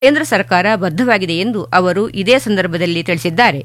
ಕೇಂದ್ರ ಸರ್ಕಾರ ಬದ್ಧವಾಗಿದೆ ಎಂದು ಅವರು ಇದೇ ಸಂದರ್ಭದಲ್ಲಿ ತಿಳಿಸಿದ್ದಾರೆ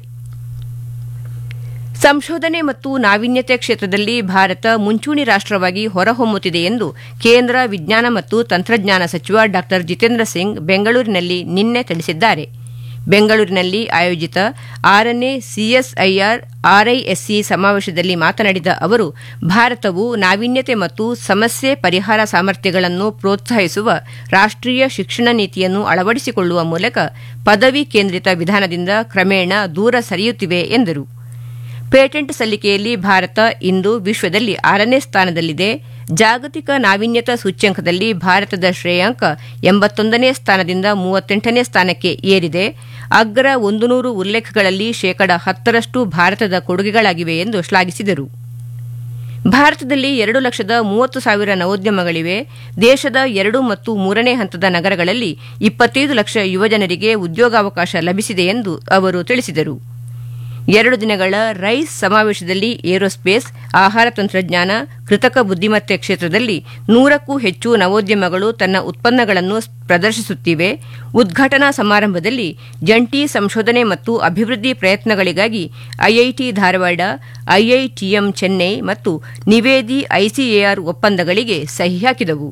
ಸಂಶೋಧನೆ ಮತ್ತು ನಾವೀನ್ಯತೆ ಕ್ಷೇತ್ರದಲ್ಲಿ ಭಾರತ ಮುಂಚೂಣಿ ರಾಷ್ಟವಾಗಿ ಹೊರಹೊಮ್ಮುತ್ತಿದೆ ಎಂದು ಕೇಂದ್ರ ವಿಜ್ಞಾನ ಮತ್ತು ತಂತ್ರಜ್ಞಾನ ಸಚಿವ ಡಾ ಜಿತೇಂದ್ರ ಸಿಂಗ್ ಬೆಂಗಳೂರಿನಲ್ಲಿ ನಿನ್ನೆ ತಿಳಿಸಿದ್ದಾರೆ ಬೆಂಗಳೂರಿನಲ್ಲಿ ಆಯೋಜಿತ ಆರನೇ ಸಿಎಸ್ಐಆರ್ ಆರ್ಐಎಸ್ಸಿ ಸಮಾವೇಶದಲ್ಲಿ ಮಾತನಾಡಿದ ಅವರು ಭಾರತವು ನಾವೀನ್ಯತೆ ಮತ್ತು ಸಮಸ್ಯೆ ಪರಿಹಾರ ಸಾಮರ್ಥ್ಯಗಳನ್ನು ಪ್ರೋತ್ಸಾಹಿಸುವ ರಾಷ್ಟೀಯ ಶಿಕ್ಷಣ ನೀತಿಯನ್ನು ಅಳವಡಿಸಿಕೊಳ್ಳುವ ಮೂಲಕ ಪದವಿ ಕೇಂದ್ರಿತ ವಿಧಾನದಿಂದ ಕ್ರಮೇಣ ದೂರ ಸರಿಯುತ್ತಿವೆ ಎಂದರು ಪೇಟೆಂಟ್ ಸಲ್ಲಿಕೆಯಲ್ಲಿ ಭಾರತ ಇಂದು ವಿಶ್ವದಲ್ಲಿ ಆರನೇ ಸ್ಥಾನದಲ್ಲಿದೆ ಜಾಗತಿಕ ನಾವೀನ್ಯತಾ ಸೂಚ್ಯಂಕದಲ್ಲಿ ಭಾರತದ ಶ್ರೇಯಾಂಕ ಎಂಬತ್ತೊಂದನೇ ಸ್ಥಾನದಿಂದ ಮೂವತ್ತೆಂಟನೇ ಸ್ಥಾನಕ್ಕೆ ಏರಿದೆ ಅಗ್ರ ಒಂದು ನೂರು ಉಲ್ಲೇಖಗಳಲ್ಲಿ ಶೇಕಡ ಹತ್ತರಷ್ಟು ಭಾರತದ ಕೊಡುಗೆಗಳಾಗಿವೆ ಎಂದು ಶ್ಲಾಘಿಸಿದರು ಭಾರತದಲ್ಲಿ ಎರಡು ಲಕ್ಷದ ಮೂವತ್ತು ಸಾವಿರ ನವೋದ್ಯಮಗಳಿವೆ ದೇಶದ ಎರಡು ಮತ್ತು ಮೂರನೇ ಹಂತದ ನಗರಗಳಲ್ಲಿ ಇಪ್ಪತ್ತೈದು ಲಕ್ಷ ಯುವಜನರಿಗೆ ಉದ್ಯೋಗಾವಕಾಶ ಲಭಿಸಿದೆ ಎಂದು ಅವರು ತಿಳಿಸಿದರು ಎರಡು ದಿನಗಳ ರೈಸ್ ಸಮಾವೇಶದಲ್ಲಿ ಏರೋಸ್ಪೇಸ್ ಆಹಾರ ತಂತ್ರಜ್ಞಾನ ಕೃತಕ ಬುದ್ದಿಮತ್ತೆ ಕ್ಷೇತ್ರದಲ್ಲಿ ನೂರಕ್ಕೂ ಹೆಚ್ಚು ನವೋದ್ಯಮಗಳು ತನ್ನ ಉತ್ಪನ್ನಗಳನ್ನು ಪ್ರದರ್ಶಿಸುತ್ತಿವೆ ಉದ್ಘಾಟನಾ ಸಮಾರಂಭದಲ್ಲಿ ಜಂಟಿ ಸಂಶೋಧನೆ ಮತ್ತು ಅಭಿವೃದ್ಧಿ ಪ್ರಯತ್ನಗಳಿಗಾಗಿ ಐಐಟಿ ಧಾರವಾಡ ಐಐಟಿಎಂ ಚೆನ್ನೈ ಮತ್ತು ನಿವೇದಿ ಐಸಿಎಆರ್ ಒಪ್ಪಂದಗಳಿಗೆ ಸಹಿ ಹಾಕಿದವು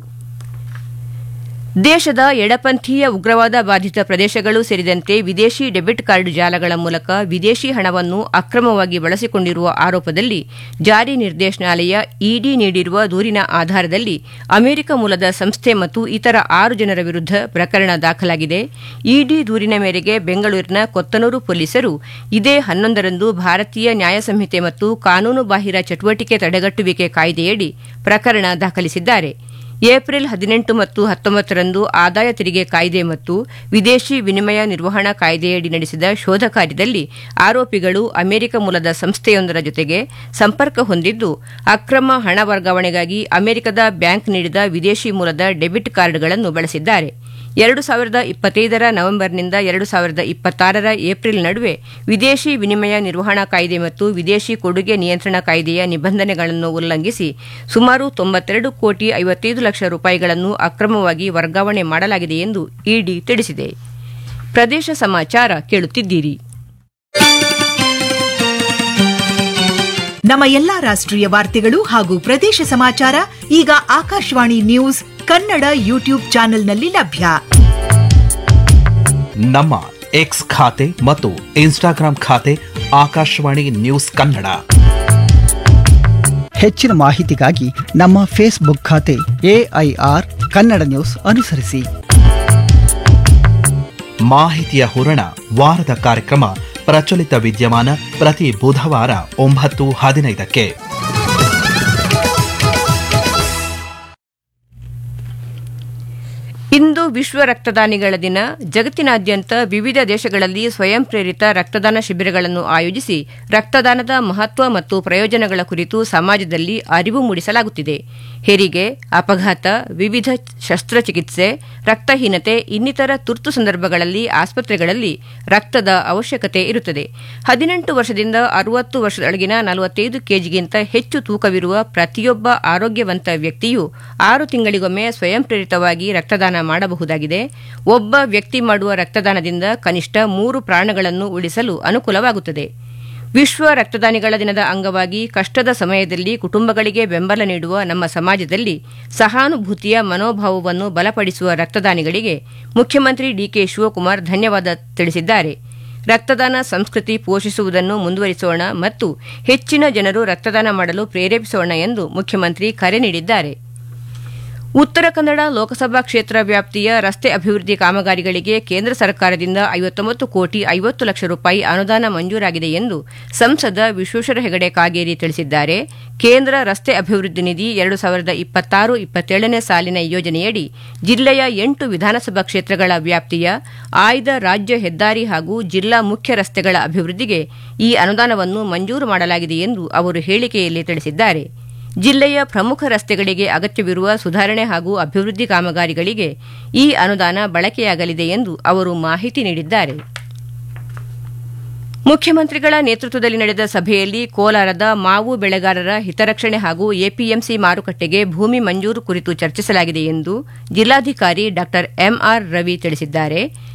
ದೇಶದ ಎಡಪಂಥೀಯ ಉಗ್ರವಾದ ಬಾಧಿತ ಪ್ರದೇಶಗಳು ಸೇರಿದಂತೆ ವಿದೇಶಿ ಡೆಬಿಟ್ ಕಾರ್ಡ್ ಜಾಲಗಳ ಮೂಲಕ ವಿದೇಶಿ ಹಣವನ್ನು ಅಕ್ರಮವಾಗಿ ಬಳಸಿಕೊಂಡಿರುವ ಆರೋಪದಲ್ಲಿ ಜಾರಿ ನಿರ್ದೇಶನಾಲಯ ಇಡಿ ನೀಡಿರುವ ದೂರಿನ ಆಧಾರದಲ್ಲಿ ಅಮೆರಿಕ ಮೂಲದ ಸಂಸ್ಥೆ ಮತ್ತು ಇತರ ಆರು ಜನರ ವಿರುದ್ಧ ಪ್ರಕರಣ ದಾಖಲಾಗಿದೆ ಇಡಿ ದೂರಿನ ಮೇರೆಗೆ ಬೆಂಗಳೂರಿನ ಕೊತ್ತನೂರು ಪೊಲೀಸರು ಇದೇ ಹನ್ನೊಂದರಂದು ಭಾರತೀಯ ನ್ಯಾಯ ಸಂಹಿತೆ ಮತ್ತು ಕಾನೂನು ಬಾಹಿರ ಚಟುವಟಿಕೆ ತಡೆಗಟ್ಟುವಿಕೆ ಕಾಯ್ದೆಯಡಿ ಪ್ರಕರಣ ದಾಖಲಿಸಿದ್ದಾರೆ ಏಪ್ರಿಲ್ ಹದಿನೆಂಟು ಮತ್ತು ಹತ್ತೊಂಬತ್ತರಂದು ಆದಾಯ ತೆರಿಗೆ ಕಾಯ್ದೆ ಮತ್ತು ವಿದೇಶಿ ವಿನಿಮಯ ನಿರ್ವಹಣಾ ಕಾಯ್ದೆಯಡಿ ನಡೆಸಿದ ಶೋಧ ಕಾರ್ಯದಲ್ಲಿ ಆರೋಪಿಗಳು ಅಮೆರಿಕ ಮೂಲದ ಸಂಸ್ಥೆಯೊಂದರ ಜೊತೆಗೆ ಸಂಪರ್ಕ ಹೊಂದಿದ್ದು ಅಕ್ರಮ ಹಣ ವರ್ಗಾವಣೆಗಾಗಿ ಅಮೆರಿಕದ ಬ್ಯಾಂಕ್ ನೀಡಿದ ವಿದೇಶಿ ಮೂಲದ ಡೆಬಿಟ್ ಕಾರ್ಡ್ಗಳನ್ನು ಬಳಸಿದ್ದಾರೆ ಎರಡು ಸಾವಿರದ ಇಪ್ಪತ್ತೈದರ ನವೆಂಬರ್ನಿಂದ ಎರಡು ಸಾವಿರದ ಇಪ್ಪತ್ತಾರರ ಏಪ್ರಿಲ್ ನಡುವೆ ವಿದೇಶಿ ವಿನಿಮಯ ನಿರ್ವಹಣಾ ಕಾಯ್ದೆ ಮತ್ತು ವಿದೇಶಿ ಕೊಡುಗೆ ನಿಯಂತ್ರಣ ಕಾಯ್ದೆಯ ನಿಬಂಧನೆಗಳನ್ನು ಉಲ್ಲಂಘಿಸಿ ಸುಮಾರು ತೊಂಬತ್ತೆರಡು ಕೋಟಿ ಐವತ್ತೈದು ಲಕ್ಷ ರೂಪಾಯಿಗಳನ್ನು ಅಕ್ರಮವಾಗಿ ವರ್ಗಾವಣೆ ಮಾಡಲಾಗಿದೆ ಎಂದು ಇಡಿ ತಿಳಿಸಿದೆ ಪ್ರದೇಶ ಸಮಾಚಾರ ಕೇಳುತ್ತಿದ್ದೀರಿ ನಮ್ಮ ಎಲ್ಲಾ ರಾಷ್ಟ್ರೀಯ ವಾರ್ತೆಗಳು ಹಾಗೂ ಪ್ರದೇಶ ಸಮಾಚಾರ ಈಗ ಆಕಾಶವಾಣಿ ನ್ಯೂಸ್ ಕನ್ನಡ ಯೂಟ್ಯೂಬ್ ಚಾನೆಲ್ನಲ್ಲಿ ಲಭ್ಯ ನಮ್ಮ ಎಕ್ಸ್ ಖಾತೆ ಮತ್ತು ಇನ್ಸ್ಟಾಗ್ರಾಂ ಖಾತೆ ಆಕಾಶವಾಣಿ ನ್ಯೂಸ್ ಕನ್ನಡ ಹೆಚ್ಚಿನ ಮಾಹಿತಿಗಾಗಿ ನಮ್ಮ ಫೇಸ್ಬುಕ್ ಖಾತೆ ಎಐಆರ್ ಕನ್ನಡ ನ್ಯೂಸ್ ಅನುಸರಿಸಿ ಮಾಹಿತಿಯ ಹೂರಣ ವಾರದ ಕಾರ್ಯಕ್ರಮ ಪ್ರಚಲಿತ ವಿದ್ಯಮಾನ ಪ್ರತಿ ಬುಧವಾರ ಒಂಬತ್ತು ಹದಿನೈದಕ್ಕೆ ಇಂದು ವಿಶ್ವ ರಕ್ತದಾನಿಗಳ ದಿನ ಜಗತ್ತಿನಾದ್ಯಂತ ವಿವಿಧ ದೇಶಗಳಲ್ಲಿ ಸ್ವಯಂ ಪ್ರೇರಿತ ರಕ್ತದಾನ ಶಿಬಿರಗಳನ್ನು ಆಯೋಜಿಸಿ ರಕ್ತದಾನದ ಮಹತ್ವ ಮತ್ತು ಪ್ರಯೋಜನಗಳ ಕುರಿತು ಸಮಾಜದಲ್ಲಿ ಅರಿವು ಮೂಡಿಸಲಾಗುತ್ತಿದೆ ಹೆರಿಗೆ ಅಪಘಾತ ವಿವಿಧ ಶಸ್ತ್ರಚಿಕಿತ್ಸೆ ರಕ್ತಹೀನತೆ ಇನ್ನಿತರ ತುರ್ತು ಸಂದರ್ಭಗಳಲ್ಲಿ ಆಸ್ಪತ್ರೆಗಳಲ್ಲಿ ರಕ್ತದ ಅವಶ್ಯಕತೆ ಇರುತ್ತದೆ ಹದಿನೆಂಟು ವರ್ಷದಿಂದ ಅರವತ್ತು ವರ್ಷದೊಳಗಿನ ನಲವತ್ತೈದು ಕೆಜಿಗಿಂತ ಹೆಚ್ಚು ತೂಕವಿರುವ ಪ್ರತಿಯೊಬ್ಬ ಆರೋಗ್ಯವಂತ ವ್ಯಕ್ತಿಯು ಆರು ತಿಂಗಳಿಗೊಮ್ಮೆ ಸ್ವಯಂ ಪ್ರೇರಿತವಾಗಿ ರಕ್ತದಾನ ಮಾಡಬಹುದಾಗಿದೆ ಒಬ್ಬ ವ್ಯಕ್ತಿ ಮಾಡುವ ರಕ್ತದಾನದಿಂದ ಕನಿಷ್ಠ ಮೂರು ಪ್ರಾಣಗಳನ್ನು ಉಳಿಸಲು ಅನುಕೂಲವಾಗುತ್ತದೆ ವಿಶ್ವ ರಕ್ತದಾನಿಗಳ ದಿನದ ಅಂಗವಾಗಿ ಕಷ್ಟದ ಸಮಯದಲ್ಲಿ ಕುಟುಂಬಗಳಿಗೆ ಬೆಂಬಲ ನೀಡುವ ನಮ್ಮ ಸಮಾಜದಲ್ಲಿ ಸಹಾನುಭೂತಿಯ ಮನೋಭಾವವನ್ನು ಬಲಪಡಿಸುವ ರಕ್ತದಾನಿಗಳಿಗೆ ಮುಖ್ಯಮಂತ್ರಿ ಡಿಕೆ ಶಿವಕುಮಾರ್ ಧನ್ಯವಾದ ತಿಳಿಸಿದ್ದಾರೆ ರಕ್ತದಾನ ಸಂಸ್ಕೃತಿ ಪೋಷಿಸುವುದನ್ನು ಮುಂದುವರಿಸೋಣ ಮತ್ತು ಹೆಚ್ಚಿನ ಜನರು ರಕ್ತದಾನ ಮಾಡಲು ಪ್ರೇರೇಪಿಸೋಣ ಎಂದು ಮುಖ್ಯಮಂತ್ರಿ ಕರೆ ನೀಡಿದ್ದಾರೆ ಉತ್ತರ ಕನ್ನಡ ಲೋಕಸಭಾ ಕ್ಷೇತ್ರ ವ್ಯಾಪ್ತಿಯ ರಸ್ತೆ ಅಭಿವೃದ್ಧಿ ಕಾಮಗಾರಿಗಳಿಗೆ ಕೇಂದ್ರ ಸರ್ಕಾರದಿಂದ ಐವತ್ತೊಂಬತ್ತು ಕೋಟಿ ಐವತ್ತು ಲಕ್ಷ ರೂಪಾಯಿ ಅನುದಾನ ಮಂಜೂರಾಗಿದೆ ಎಂದು ಸಂಸದ ವಿಶ್ವೇಶ್ವರ ಹೆಗಡೆ ಕಾಗೇರಿ ತಿಳಿಸಿದ್ದಾರೆ ಕೇಂದ್ರ ರಸ್ತೆ ಅಭಿವೃದ್ಧಿ ನಿಧಿ ಎರಡು ಸಾವಿರದ ಇಪ್ಪತ್ತಾರು ಇಪ್ಪತ್ತೇಳನೇ ಸಾಲಿನ ಯೋಜನೆಯಡಿ ಜಿಲ್ಲೆಯ ಎಂಟು ವಿಧಾನಸಭಾ ಕ್ಷೇತ್ರಗಳ ವ್ಯಾಪ್ತಿಯ ಆಯ್ದ ರಾಜ್ಯ ಹೆದ್ದಾರಿ ಹಾಗೂ ಜಿಲ್ಲಾ ಮುಖ್ಯ ರಸ್ತೆಗಳ ಅಭಿವೃದ್ಧಿಗೆ ಈ ಅನುದಾನವನ್ನು ಮಂಜೂರು ಮಾಡಲಾಗಿದೆ ಎಂದು ಅವರು ಹೇಳಿಕೆಯಲ್ಲಿ ತಿಳಿಸಿದ್ದಾರೆ ಜಿಲ್ಲೆಯ ಪ್ರಮುಖ ರಸ್ತೆಗಳಿಗೆ ಅಗತ್ಯವಿರುವ ಸುಧಾರಣೆ ಹಾಗೂ ಅಭಿವೃದ್ಧಿ ಕಾಮಗಾರಿಗಳಿಗೆ ಈ ಅನುದಾನ ಬಳಕೆಯಾಗಲಿದೆ ಎಂದು ಅವರು ಮಾಹಿತಿ ನೀಡಿದ್ದಾರೆ ಮುಖ್ಯಮಂತ್ರಿಗಳ ನೇತೃತ್ವದಲ್ಲಿ ನಡೆದ ಸಭೆಯಲ್ಲಿ ಕೋಲಾರದ ಮಾವು ಬೆಳೆಗಾರರ ಹಿತರಕ್ಷಣೆ ಹಾಗೂ ಎಪಿಎಂಸಿ ಮಾರುಕಟ್ಟೆಗೆ ಭೂಮಿ ಮಂಜೂರು ಕುರಿತು ಚರ್ಚಿಸಲಾಗಿದೆ ಎಂದು ಜಿಲ್ಲಾಧಿಕಾರಿ ಡಾ ಎಂಆರ್ ರವಿ ತಿಳಿಸಿದ್ದಾರೆ